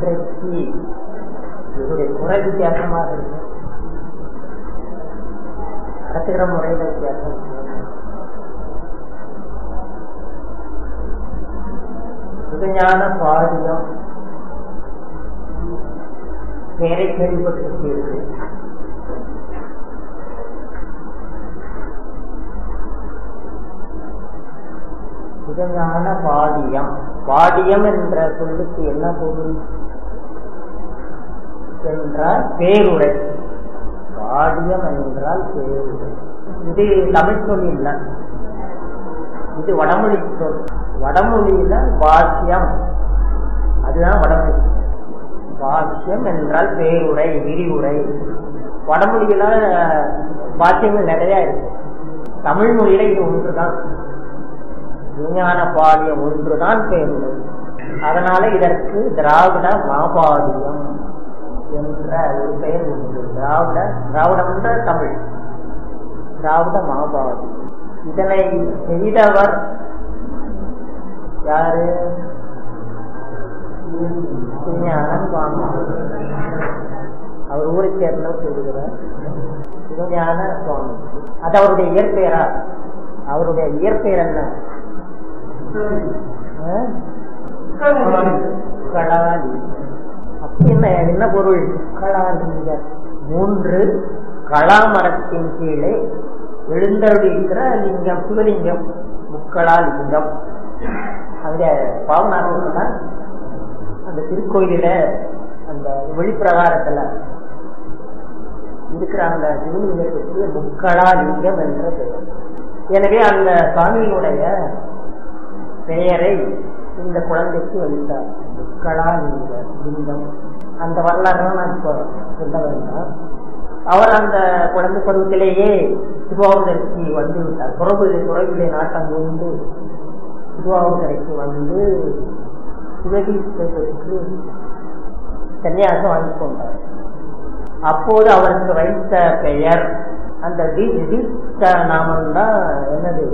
இன்றைக்கு இதனுடைய குரல் வித்தியாசமாக இருக்கு நடத்துகிற முறையில வித்தியாசம் சுகஞான பாடியம் பெயரை கேள்விப்பட்டிருக்கிறது சுகஞான பாடியம் பாடியம் என்ற சொல்லுக்கு என்ன பொருள் என்றால் பேருரை பாடியம் என்றால் பேருரை இது தமிழ் சொல் இல்ல இது வடமொழி சொல் வடமொழியில பாஷ்யம் அதுதான் வடமொழி பாஷ்யம் என்றால் பேருரை விரிவுரை வடமொழியில பாஷ்யங்கள் நிறைய இருக்கு தமிழ் மொழியில இது ஒன்றுதான் விஞ்ஞான பாடியம் ஒன்றுதான் பேருரை அதனால இதற்கு திராவிட மாபாடியம் என்ற ஒரு பெயர் உண்டு திராவிட திராவிடம் என்ற தமிழ் திராவிட மாபாடி இதனை செய்தவர் யாரு சிவஞானம் சுவாமி அவர் ஊரை சேர்ந்தவர் சொல்லுகிறார் சிவஞான சுவாமி அது அவருடைய இயற்பெயரா அவருடைய இயற்பெயர் என்ன கலாலி அப்படி என்ன என்ன பொருள் கலாலிங்கர் மூன்று கலாமரத்தின் கீழே எழுந்தருள் இருக்கிற லிங்கம் சிவலிங்கம் முக்களா லிங்கம் அதுல பாவநாசம்னா அந்த திருக்கோயிலில அந்த வெளிப்பிரகாரத்துல இருக்கிற அந்த சிவலிங்கத்துக்கு முக்களா லிங்கம் என்ற பெயர் எனவே அந்த சுவாமியினுடைய பெயரை இந்த குழந்தைக்கு வைத்தார் முக்களா லிங்க லிங்கம் அந்த வரலாறு நான் இப்போ சொல்ல வேண்டாம் அவர் அந்த குழந்தை பருவத்திலேயே திருவாவூருக்கு வந்து விட்டார் துறவு துறவிலே நாட்டம் கொண்டு திருவாவூருக்கு வந்து சிவகீத்தை பெற்று சன்னியாசம் வாங்கி கொண்டார் அப்போது அவருக்கு வைத்த பெயர் அந்த நாமம் தான் என்னது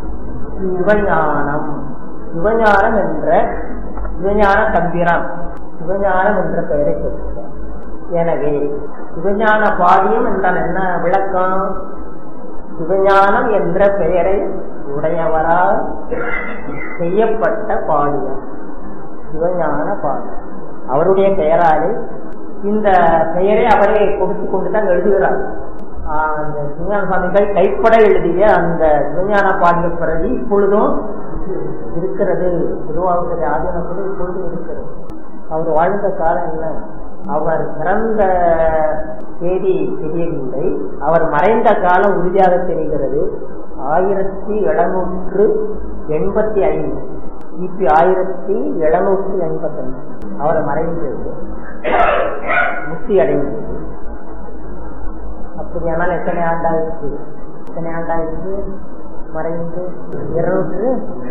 சிவஞானம் சிவஞானம் என்ற சிவஞான தம்பிரான் சிவஞானம் என்ற பெயரை பெற்றார் எனவே சிவஞான பாடியம் என்றால் என்ன விளக்கம் சிவஞானம் என்ற பெயரை உடையவரால் செய்யப்பட்ட பாடியம் சிவஞான பாடியம் அவருடைய பெயராலே இந்த பெயரை அவரே கொடுத்து கொண்டு தான் எழுதுகிறார் அந்த சிவஞான சுவாமிகள் கைப்பட எழுதிய அந்த சிவஞான பாடிய பிரதி இப்பொழுதும் இருக்கிறது திருவாவூர் ஆதீனத்தில் இப்பொழுதும் இருக்கிறது அவர் வாழ்ந்த காலம் என்ன அவர் பிறந்த தேதி தெரியவில்லை அவர் மறைந்த காலம் உறுதியாக தெரிகிறது ஆயிரத்தி எழுநூற்று எண்பத்தி ஐந்து கிபி ஆயிரத்தி எழுநூற்று எண்பத்தி ஐந்து அவர் மறைந்தது முக்தி அடைந்தது அப்படியானால் எத்தனை ஆண்டாயிருக்கு எத்தனை ஆண்டாயிருக்கு மறைந்து இருநூற்று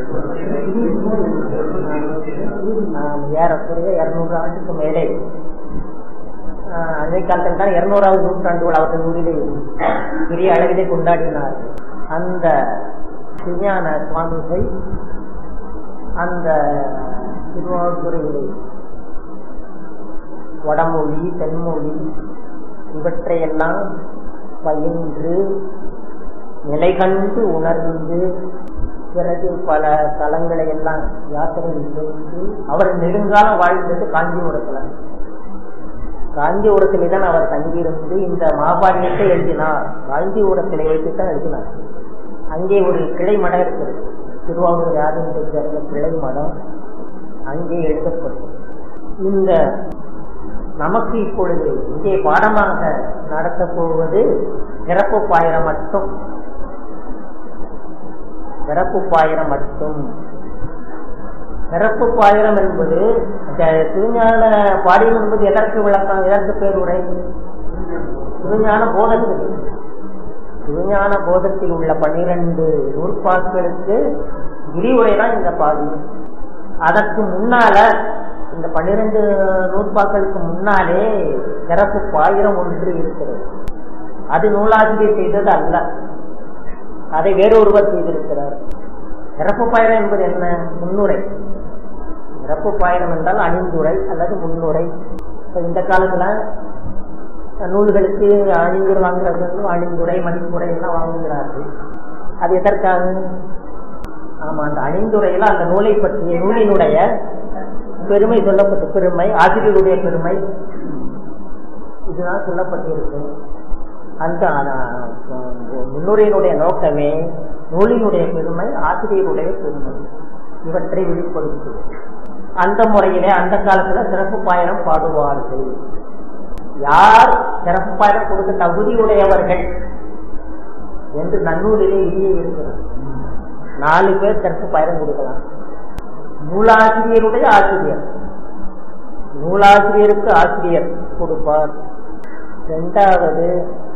ஏறக்குறைய இருநூறு ஆண்டுக்கு மேலே அதே காலத்தில் தான் இருநூறாவது நூற்றாண்டுகள் அவர்கள் ஊரிலே பெரிய அளவிலே கொண்டாடினார் அந்த விஞ்ஞான சுவாமிகள் அந்த திருவாரூரிலே வடமொழி தென்மொழி இவற்றையெல்லாம் பயின்று நிலை கண்டு உணர்ந்து பிறகு பல தலங்களை எல்லாம் யாத்திரை செய்து அவர் நெடுங்காலம் வாழ்ந்தது காஞ்சிபுரத்துல காஞ்சிபுரத்திலே தான் அவர் தங்கியிருந்து இந்த மாபாடியத்தை எழுதினார் காஞ்சிபுரத்திலே வைத்துத்தான் எழுதினார் அங்கே ஒரு கிளை மடம் இருக்கிறது திருவாரூர் யாதவத்தை சேர்ந்த கிளை மடம் அங்கே எழுதப்பட்டது இந்த நமக்கு இப்பொழுது இங்கே பாடமாக நடத்தப் போவது பிறப்பு பாயிரம் மட்டும் பிறப்பு பாயிரம் மட்டும் பிறப்பு பாயிரம் என்பது திருஞான பாடியம் என்பது எதற்கு விளக்கம் எதற்கு பேருரை திருஞான போதத்துக்கு திருஞான போதத்தில் உள்ள பன்னிரண்டு நூற்பாக்களுக்கு விரிவுரை தான் இந்த பாடியம் அதற்கு முன்னால இந்த பன்னிரண்டு நூற்பாக்களுக்கு முன்னாலே சிறப்பு பாயிரம் ஒன்று இருக்கிறது அது நூலாசிரியர் செய்தது அல்ல அதை வேறொருவர் செய்திருக்கிறார் சிறப்பு பாயிரம் என்பது என்ன முன்னுரை சிறப்பு பாயிரம் என்றால் அணிந்துரை அல்லது முன்னுரை இப்ப இந்த காலத்துல நூல்களுக்கு அணிந்துரை வாங்குறவர்களும் அணிந்துரை மதிப்புரை எல்லாம் வாங்குகிறார்கள் அது எதற்காக ஆமா அந்த அணிந்துரையில அந்த நூலை பற்றிய நூலினுடைய பெருமை சொல்லப்பட்ட பெருமை ஆசிரியருடைய பெருமை இதுதான் சொல்லப்பட்டிருக்கு அந்த அஹ், முன்னுரையினுடைய நோக்கமே நூலினுடைய பெருமை ஆசிரியருடைய பெருமை இவற்றை வெளிப்படுத்து அந்த முறையிலே அந்த காலத்துல சிறப்பு பாயிரம் பாடுவார்கள் யார் சிறப்பு பாயிரம் கொடுக்க தகுதியுடையவர்கள் என்று நன்னூலிலே இடையே இருக்கிறார் நாலு பேர் சிறப்பு பாயிரம் கொடுக்கலாம் நூலாசிரியருடைய ஆசிரியர் நூலாசிரியருக்கு ஆசிரியர் கொடுப்பார் இரண்டாவது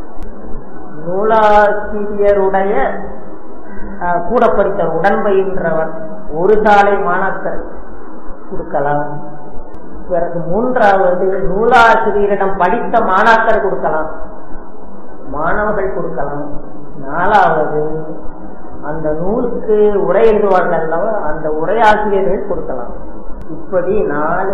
நூலாசிரியருடைய அஹ், கூட படித்தவர் உடன்பயின்றவர் ஒரு சாலை மாணாக்கர் கொடுக்கலாம் பிறகு மூன்றாவது நூலாசிரியரிடம் படித்த மாணாக்கர் கொடுக்கலாம் மாணவர்கள் கொடுக்கலாம் நாலாவது அந்த நூலுக்கு உரை எழுதுவார்கள் அல்லவா அந்த உரையாசிரியர்கள் கொடுக்கலாம் இப்படி நாலு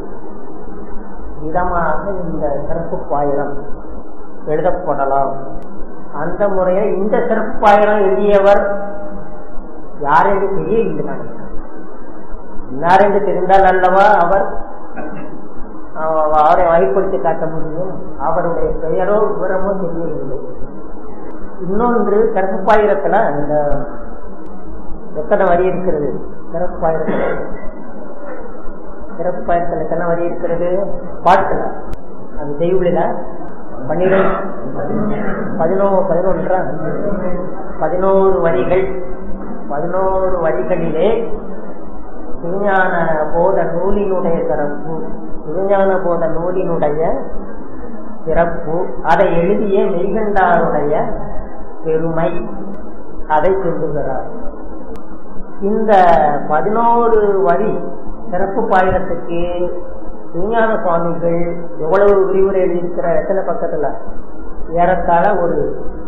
விதமாக இந்த சிறப்பு பாயிரம் எழுதப்படலாம் அந்த முறையில் இந்த சிறப்பு பாயிரம் எழுதியவர் யார் என்று தெரியவில்லை நான் இன்னார் என்று தெரிந்தால் அல்லவா அவர் அவ- அவரை வகைப்படுத்தி காட்ட முடியும் அவருடைய பெயரோ விவரமோ தெரியவில்லை இன்னொன்று கருப்பாயிரத்துல இந்த எத்தனை வரி இருக்கிறது கருப்பாயிரத்துல கருப்பாயிரத்துல எத்தனை வரி இருக்கிறது பாட்டுல அது செய்யுளில பன்னிரெண்டு பதினோ பதினொன்றா பதினோரு வரிகள் பதினோரு வரிகளிலே விஞ்ஞான போத நூலினுடைய சிறப்பு விஞ்ஞான போத நூலினுடைய சிறப்பு அதை எழுதிய மெய்கண்டாருடைய பெருமை அதை சொல்லுகிறார் இந்த பதினோரு வரி சிறப்பு பாயிரத்துக்கு விஞ்ஞான சுவாமிகள் எவ்வளவு விரிவுரை எழுதியிருக்கிற எத்தனை பக்கத்துல ஏறத்தாழ ஒரு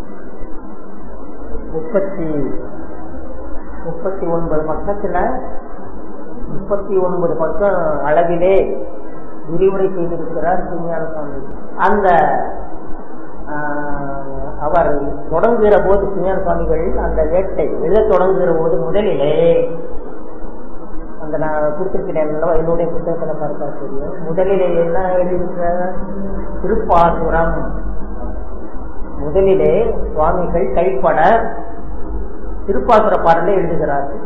முப்பத்தி முப்பத்தி ஒன்பது பக்கத்துல முப்பத்தி ஒன்பது பக்கம் அளவிலே விரிவுரை செய்திருக்கிறார் விஞ்ஞான சுவாமி அந்த ஆஹ், அவர் தொடங்குகிற போது விஞ்ஞான சுவாமிகள் அந்த ஏட்டை எழுத தொடங்குகிற போது முதலிலே அந்த நான் கொடுத்திருக்கிறேன் அல்லவா, என்னுடைய புத்தகத்துல பார்த்தா தெரியும் முதலிலே என்ன எழுதியிருக்கிற திருப்பாசுரம் முதலிலே சுவாமிகள் கைப்பட திருப்பாசுர பாடலை எழுதுகிறார்கள்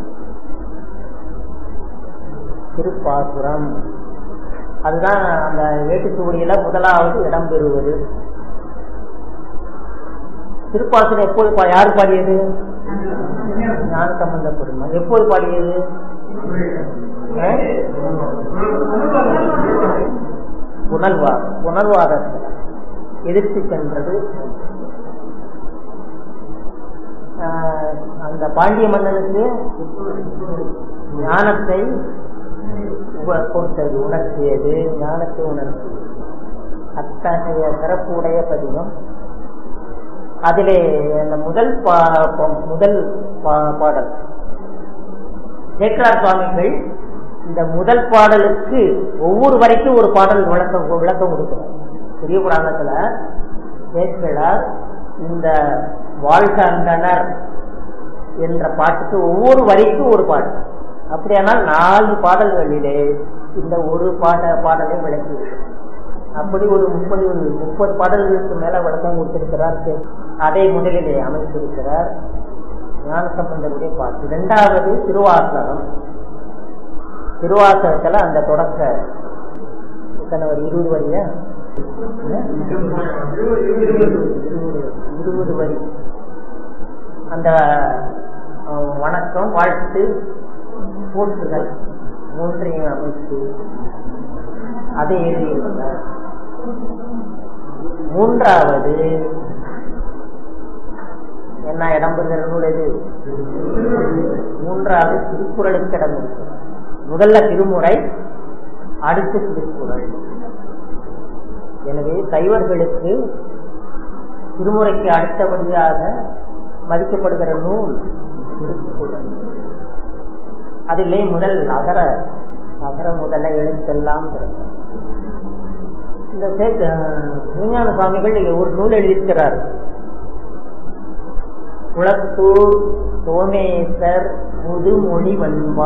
திருப்பாசுரம் அதுதான் அந்த வேட்டுச்சுவடியில முதலாவது இடம் பெறுவது திருப்பாசுரம் எப்போது பா- யார் பாடியது ஞான சம்பந்த பெருமாள் எப்போது பாடியது அஹ்? புனல்வா புனல்வாதத்தில் எதிர்த்து சென்றது ஆஹ், அந்த பாண்டிய மன்னனுக்கு ஞானத்தை உப- கொடுத்தது உணர்த்தியது ஞானத்தை உணர்த்தியது அத்தகைய சிறப்பு உடைய பதிகம் அதிலே அந்த முதல் பா பா- முதல் பா- பாடல் சேக்கரார் சுவாமிகள் இந்த முதல் பாடலுக்கு ஒவ்வொரு வரைக்கும் ஒரு பாடல் விளக்கம் விளக்கம் கொடுக்கிறார் பெரிய புராணத்துல சேக்கரார் இந்த வாழ்க அந்தனர் என்ற பாட்டுக்கு ஒவ்வொரு வரிக்கும் ஒரு பாட்டு அப்படியானால் நாலு பாடல்களிலே இந்த ஒரு பாட பாடலை விளக்கி அப்படி ஒரு முப்பது முப்பது பாடல்களுக்கு மேல விளக்கம் கொடுத்திருக்கிறார் சே- அதை முதலிலே அமைத்திருக்கிறார் ஞான சம்பந்தருடைய பாட்டு இரண்டாவது திருவாசகம் திருவாசகத்துல அந்த தொடக்க எத்தனை வரி இருபது வரியா இருபது வரி அந்த அஹ், வணக்கம் வாழ்த்து போற்றுதல் மூன்றையும் அமைத்து அதை எழுதியிருந்தார் மூன்றாவது என்ன இடம்பெறுகிற நூல் எது மூன்றாவது திருக்குறளுக்கு இடம் இருக்கு முதல்ல திருமுறை அடுத்து திருக்குறள் எனவே சைவர்களுக்கு திருமுறைக்கு அடுத்தபடியாக மதிக்கப்படுகிற நூல் திருக்குறள் அதிலே முதல் அகர அகர முதல எழுத்தெல்லாம் பிறக்கும். இந்த சே- விஞ்ஞான சுவாமிகள் இங்க ஒரு நூல் எழுதியிருக்கிறார் குளத்தூர் சோமேசர் முதுமொழி வன்பா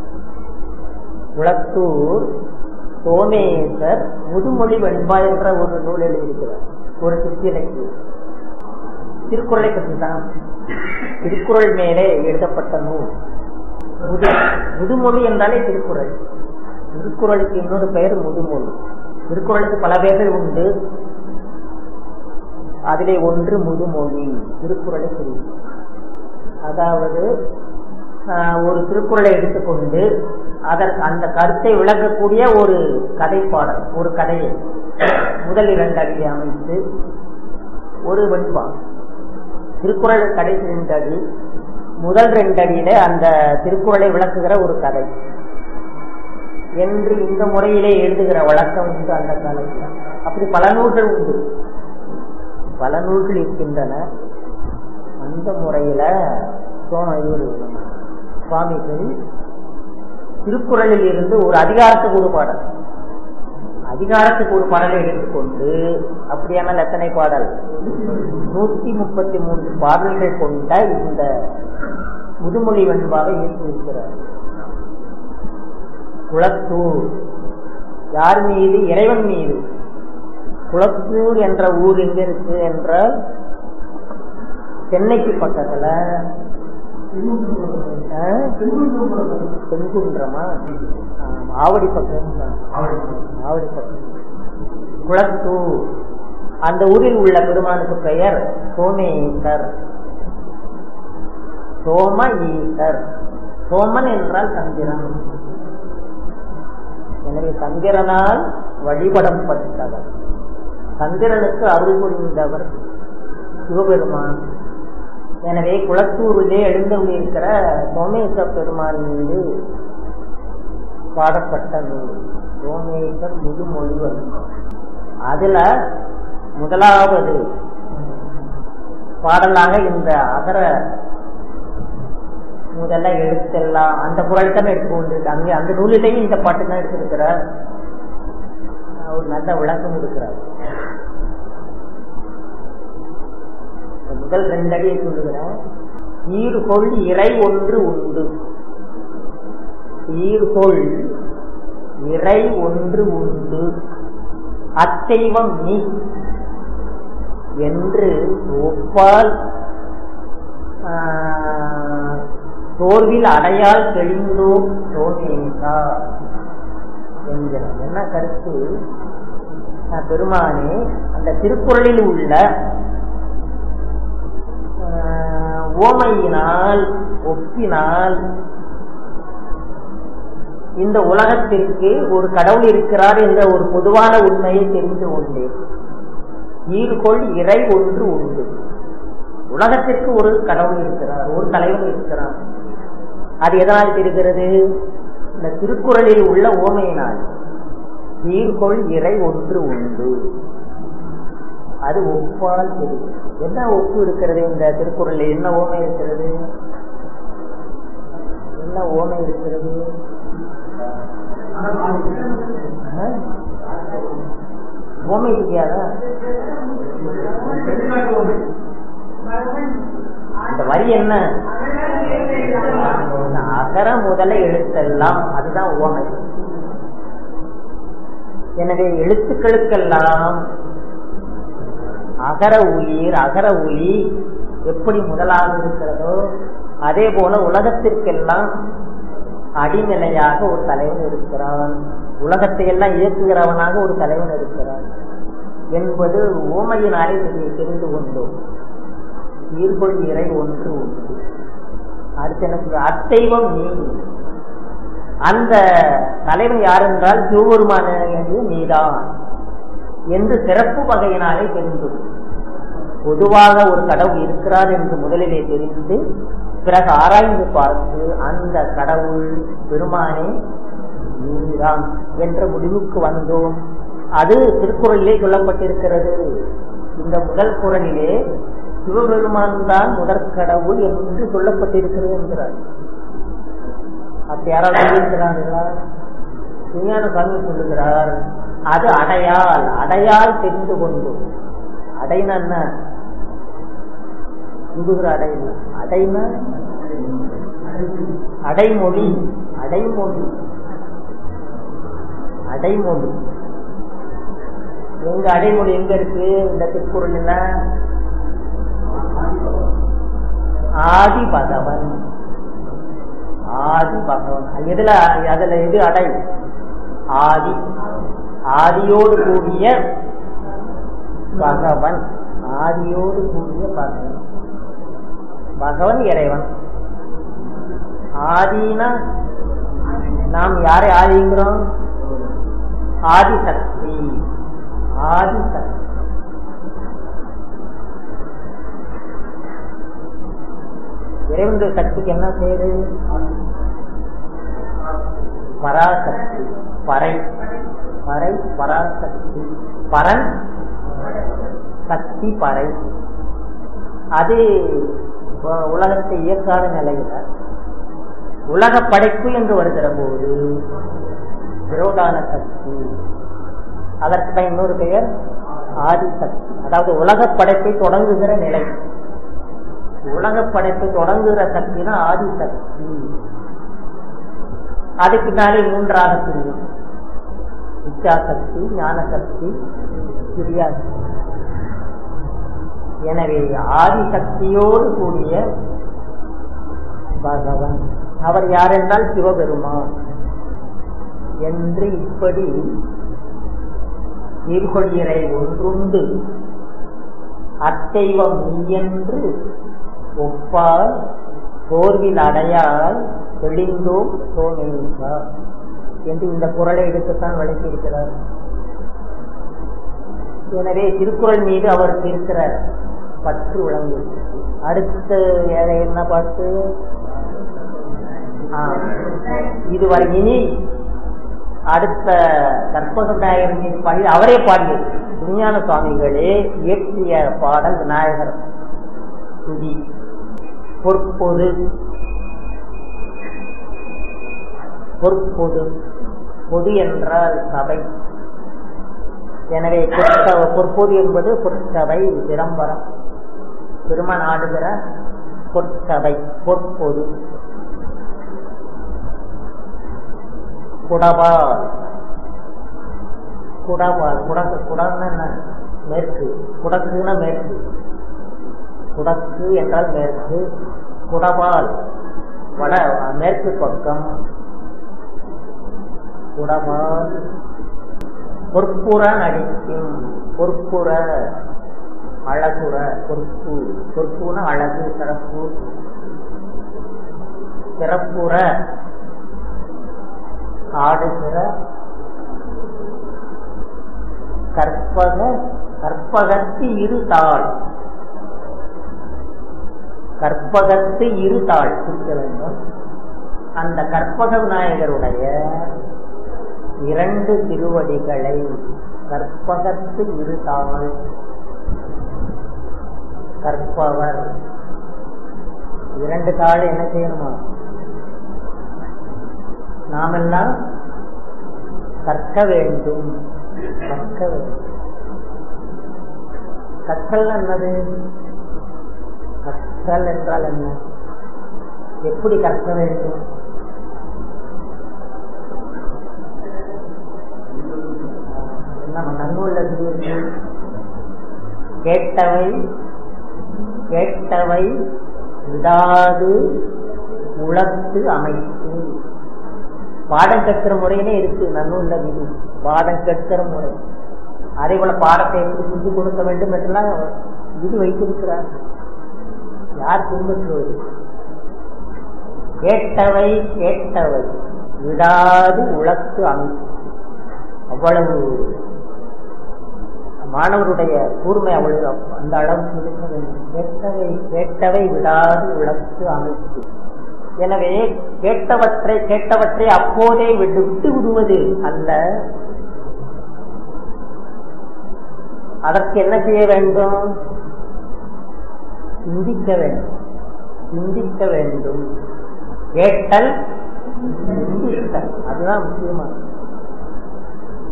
குளத்தூர் சோமேசர் முதுமொழி வெண்பா என்ற ஒரு நூல் எழுதியிருக்கிறார் ஒரு சித்திரைக்கு திருக்குறளை பற்றி தான் திருக்குறள் மேலே எழுதப்பட்ட நூல் முது முதுமொழி என்றாலே திருக்குறள் திருக்குறளுக்கு இன்னொரு பெயர் முதுமொழி திருக்குறளுக்கு பல பெயர்கள் உண்டு அதிலே ஒன்று முதுமொழி திருக்குறளை குறிக்கும் அதாவது ஆஹ், ஒரு திருக்குறளை எடுத்துக்கொண்டு அதற்கு அந்த கருத்தை விளக்கக்கூடிய ஒரு கதைப்பாடல் ஒரு கதையை முதல் இரண்டு அடியை அமைத்து ஒரு வெண்பா திருக்குறள் கடைசி ரெண்டு அடி முதல் ரெண்டு அடியில அந்த திருக்குறளை விளக்குகிற ஒரு கதை என்று இந்த முறையிலே எழுதுகிற வழக்கம் உண்டு அந்த காலத்தில் அப்படி பல நூல்கள் உண்டு பல நூல்கள் இருக்கின்றன அந்த முறையில சோழ இவரு சுவாமிகள் திருக்குறளில் இருந்து ஒரு அதிகாரத்துக்கு ஒரு பாடல் அதிகாரத்துக்கு ஒரு பாடலை எடுத்துக்கொண்டு அப்படியானால் எத்தனை பாடல் நூத்தி முப்பத்தி மூன்று பாடல்கள் கொண்ட இந்த முதுமொழி வெண்பாக இயற்றியிருக்கிறார் குளத்தூர் யார் மீது இறைவன் மீது குளத்தூர் என்ற ஊர் எங்க இருக்கு என்றால் சென்னைக்கு பக்கத்துல ஆ? செங்குன்றமா ஆமா, ஆவடி பக்கம் தான். ஆவடி பக்கம் குளத்தூர் அந்த ஊரில் உள்ள பெருமானுக்கு பெயர் சோமேசர் சோம ஈசர் சோமன் என்றால் சந்திரன் எனவே சந்திரனால் வழிபடப்பட்டவர் சந்திரனுக்கு அருள் புரிந்தவர் சிவபெருமான் எனவே குளத்தூரிலே எழுந்தருளியிருக்கிற சோமேச பெருமான் மீது பாடப்பட்ட நூல் சோமேசர் முதுமொழி வரும் அதுல முதலாவது பாடலாக இந்த அகர முதல்ல எழுத்தெல்லாம் அந்த குரல் தான் எடுத்து கொண்டிருக்கு அங்கே அந்த நூலிலேயும் இந்த பாட்டு தான் எடுத்திருக்கிறார் ஒரு நல்ல விளக்கம் இருக்கிறார் இந்த முதல் ரெண்டு அடியை சொல்லுகிறேன் ஈர்கொள் இறை ஒன்று உண்டு ஈர்கொள் இறை ஒன்று உண்டு அத்தெய்வம் நீ என்று ஒப்பால் ஆஹ், சோர்வில் அடையால் தெளிந்தோ சோமேசா என்கிறார் என்ன கருத்து ஆஹ், பெருமானே அந்த திருக்குறளில் உள்ள ஆஹ், ஓமையினால் ஒப்பினால் இந்த உலகத்திற்கு ஒரு கடவுள் இருக்கிறார் என்ற ஒரு பொதுவான உண்மையை தெரிந்து கொண்டேன் ஈர்கொள் இறை ஒன்று உண்டு உலகத்திற்கு ஒரு கடவுள் இருக்கிறார் ஒரு தலைவன் இருக்கிறார் அது எதனால் தெரிகிறது இந்த திருக்குறளில் உள்ள ஓமையினால் ஈர்கொள் இறை ஒன்று உண்டு அது ஒப்பால் தெரியும் என்ன ஒப்பு இருக்கிறது இந்த திருக்குறளில் என்ன ஓமை இருக்கிறது என்ன ஓமை இருக்கிறது ஆ? ஓமை தெரியாதா இந்த வரி என்ன இந்த அகர முதல எழுத்தெல்லாம் அதுதான் ஓமை எனவே எழுத்துக்களுக்கெல்லாம் அகர உயிர் அகர ஒளி எப்படி முதலாக இருக்கிறதோ அதே போல உலகத்திற்கெல்லாம் அடிநிலையாக ஒரு தலைவன் இருக்கிறான் உலகத்தை எல்லாம் இயக்குகிறவனாக ஒரு தலைவன் இருக்கிறான் என்பது ஓமையினாலே தெரி- தெரிந்து கொண்டோம் ஈர்கொள் இறை ஒன்று உண்டு அடுத்து என்ன சொல்ற அத்தெய்வம் நீ அந்த தலைவன் யார் என்றால் சிவபெருமான நீதான் என்று சிறப்பு வகையினாலே தெரிந்தது பொதுவாக ஒரு கடவுள் இருக்கிறார் என்று முதலிலே தெரிந்து பிறகு ஆராய்ந்து பார்த்து அந்த கடவுள் பெருமானே நீதான் என்ற முடிவுக்கு வந்தோம் அது திருக்குறளிலே சொல்லப்பட்டிருக்கிறது இந்த முதல் குறளிலே சிவபெருமான் தான் முதற்கடவுள் என்று சொல்லப்பட்டிருக்கிறது என்கிறார் அப்ப யாராவது சொல்லியிருக்கிறார்களா விஞ்ஞான சுவாமி சொல்லுகிறார் அது அடையால் அடையால் தெரிந்து கொண்டு அடைனா என்ன முதுகிற அடை அடைனா அடைமொழி அடைமொழி அடைமொழி எங்க அடைமொழி எங்க இருக்கு இந்த திருக்குறள் என்ன ஆதி பகவன் ஆதி பகவன் எதுல அதுல எது அடை ஆதி ஆதியோடு கூடிய பகவன் ஆதியோடு கூடிய பகவன் பகவன் இறைவன் ஆதினா நாம் யாரை ஆதிங்கிறோம் ஆதிசக்தி ஆதிசக்தி இறைவனுடைய சக்திக்கு என்ன பேரு பராசக்தி பறை பறை பராசக்தி பரன் சக்தி பறை அது உலகத்தை இயக்காத நிலையில உலக படைப்பு என்று வருகிற போது விரோதான சக்தி அதற்கு தான் இன்னொரு பெயர் ஆதிசக்தி அதாவது உலக படைப்பை தொடங்குகிற நிலை உலக படைப்பை தொடங்குகிற சக்தினா ஆதிசக்தி அதுக்கு பின்னாலே மூன்றாக பிரியும் இச்சாசக்தி ஞானசக்தி கிரியாசக்தி எனவே ஆதிசக்தியோடு கூடிய பகவன் அவர் யாரென்றால் சிவபெருமான் என்று இப்படி நீர்கொள்கிறை ஒன்றுண்டு அத்தெய்வம் நீயென்று ஒப்பால் போர்வில் அடையால் தெளிந்தோம் சோமேசா என்று இந்த குரலை எடுத்துத்தான் விளக்கி இருக்கிறார் எனவே திருக்குறள் மீது அவருக்கு இருக்கிற பற்று விளங்கு அடுத்து வேற என்ன பாட்டு இதுவரை இனி அடுத்த கற்பக விநாயகர் மீது பாடி அவரே பாடியது விஞ்ஞான சுவாமிகளே இயற்றிய பாடல் விநாயகர் துதி பொற்பொது பொற்பொது பொது என்றால் சபை எனவே பொற்பொது என்பது பொற்சபை விளம்பரம் பெருமன் ஆடுகிற பொற்சபை பொற்பொது குடபால் குடபால் குடக்கு குடம்னா என்ன மேற்கு குடக்குன்னா மேற்கு குடக்கு என்றால் மேற்கு குடபால் வட மேற்கு பக்கம் குடபால் பொற்புற நடிக்கும் பொற்புற அழகுற பொற்பு பொற்புன அழகு சிறப்பு சிறப்புற ஆடுகிற கற்பக கற்பகத்து இரு தாள் கற்பகத்து இரு தாள் குறிக்க வேண்டும் அந்த கற்பக விநாயகருடைய இரண்டு திருவடிகளை கற்பகத்து இரு தாள் கற்பவர் இரண்டு தாள் என்ன செய்யணுமா நாமெல்லாம் கற்க வேண்டும் கற்க வேண்டும் கற்றல் என்னது கற்றல் என்றால் என்ன எப்படி கற்க வேண்டும் நம்ம நன்னூல்ல கேட்டவை கேட்டவை விடாது உளத்து அமைத்து பாடம் கற்கிற முறையிலே இருக்கு நன்னூல்ல விதி பாடம் கற்கிற முறை அதே போல பாடத்தை எப்படி செஞ்சு கொடுக்க வேண்டும் என்றெல்லாம் விதி வைத்திருக்கிறார் யார் பின்பற்றுவது கேட்டவை கேட்டவை விடாது உளத்து அமைத்து அவ்வளவு மாணவருடைய கூர்மை அவ்வளவு அந்த அளவுக்கு இருக்க வேண்டும் கேட்டவை கேட்டவை விடாது உளத்து அமைத்து எனவே கேட்டவற்றை கேட்டவற்றை அப்போதே விட்டு விட்டு விடுவது அல்ல அதற்கு என்ன செய்ய வேண்டும் சிந்திக்க வேண்டும் சிந்திக்க வேண்டும் கேட்டல் சிந்தித்தல் அதுதான் முக்கியமானது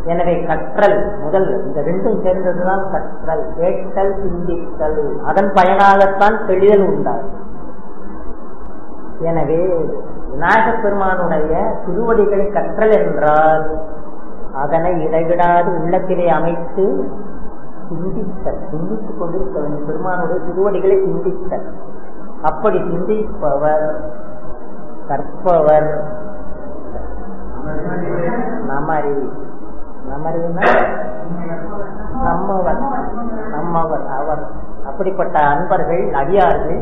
எனவே கற்றல் முதல் இந்த ரெண்டும் சேர்ந்ததுதான் கற்றல் கேட்டல் சிந்தித்தல் அதன் பயனாகத்தான் தெளிதல் உண்டாகும் எனவே விநாயகப் பெருமானுடைய திருவடிகளை கற்றல் என்றால் அதனை இடைவிடாது உள்ளத்திலே அமைத்து சிந்தித்தல் சிந்தித்துக் கொண்டிருக்க வேண்டும் பெருமானுடைய திருவடிகளை சிந்தித்தல் அப்படி சிந்திப்பவர் கற்பவர் நமறிவு நமறிவுனா நம்மவர் நம்மவர் அவர் அப்படிப்பட்ட அன்பர்கள் அடியார்கள்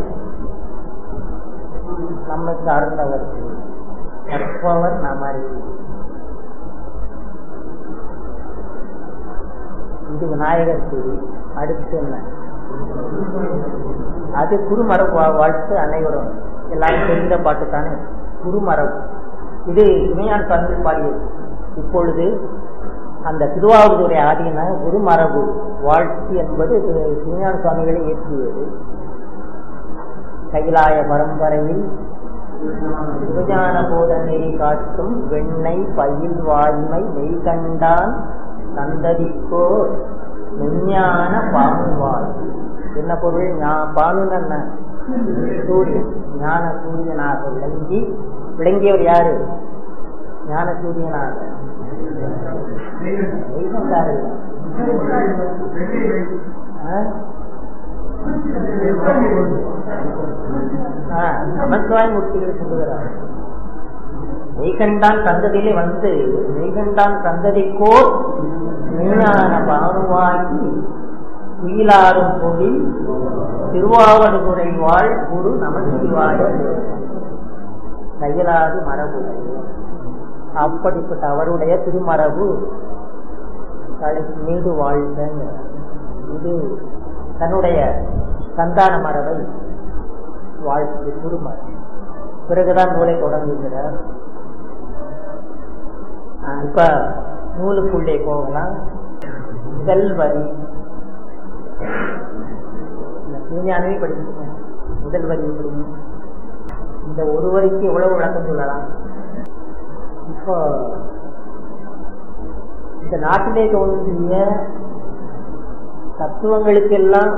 நம்மை சார்ந்தவர்கள் கற்பவர் நமறிவு இது விநாயகர் கூறி அடுத்து என்ன அது குருமரபு வா- வாழ்த்து அனைவரும் எல்லாரும் தெரிந்த பாட்டு தானே குருமரபு இது இமையான் சுவாமிகள் பாடியது இப்பொழுது அந்த திருவாவூதுரை ஆதீன குருமரபு வாழ்த்து என்பது திருஞான சுவாமிகளை இயற்றியது கைலாய பரம்பரையில் சிவஞான போத நெறி காட்டும் வெண்ணை பயில் வாய்மை மெய் கண்டான் சந்ததிக்கோ விஞ்ஞான பானுவாய் என்ன பொருள் ஞா- பானுன்னு என்ன சூரியன் ஞான சூரியனாக விளங்கி விளங்கியவர் யாரு ஞான சூரியனாக வைகுண்டார் இல்ல. ஆ? ஆ, நமச்சிவாய மூர்த்திகள் சொல்லுகிறார் மெய்கண்டான் சந்ததியிலே வந்து மெய்கண்டான் சந்ததிக்கோர் மெய்ஞான பானுவாகி துயிலாரும் பொழி திருவாவடுதுறை வாழ் குரு நமச்சிவாய கையிலாது மரபு அப்படிப்பட்ட அவருடைய திருமரபு தலை மீது வாழ்க இது தன்னுடைய சந்தான மரபை வாழ்த்து திருமரபு பிறகுதான் நூலை தொடங்குகிறார் ஆஹ் இப்ப நூலுக்குள்ளே போகலாம் முதல் வரி இந்த திருஞானமே படிச்சுங்க முதல் வரி படிங்க இந்த ஒரு வரிக்கு எவ்வளவு விளக்கம் சொல்லலாம் இப்போ இந்த நாட்டிலே தோன்றிய தத்துவங்களுக்கெல்லாம்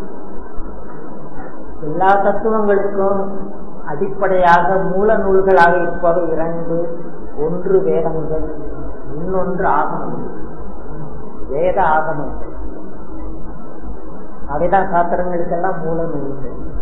எல்லா தத்துவங்களுக்கும் அடிப்படையாக மூல நூல்களாக இருப்பவை இரண்டு ஒன்று வேதங்கள் இன்னொன்று ஆகமம் வேத ஆகமங்கள் அவைதான் சாத்திரங்களுக்கெல்லாம் மூல நூல்கள்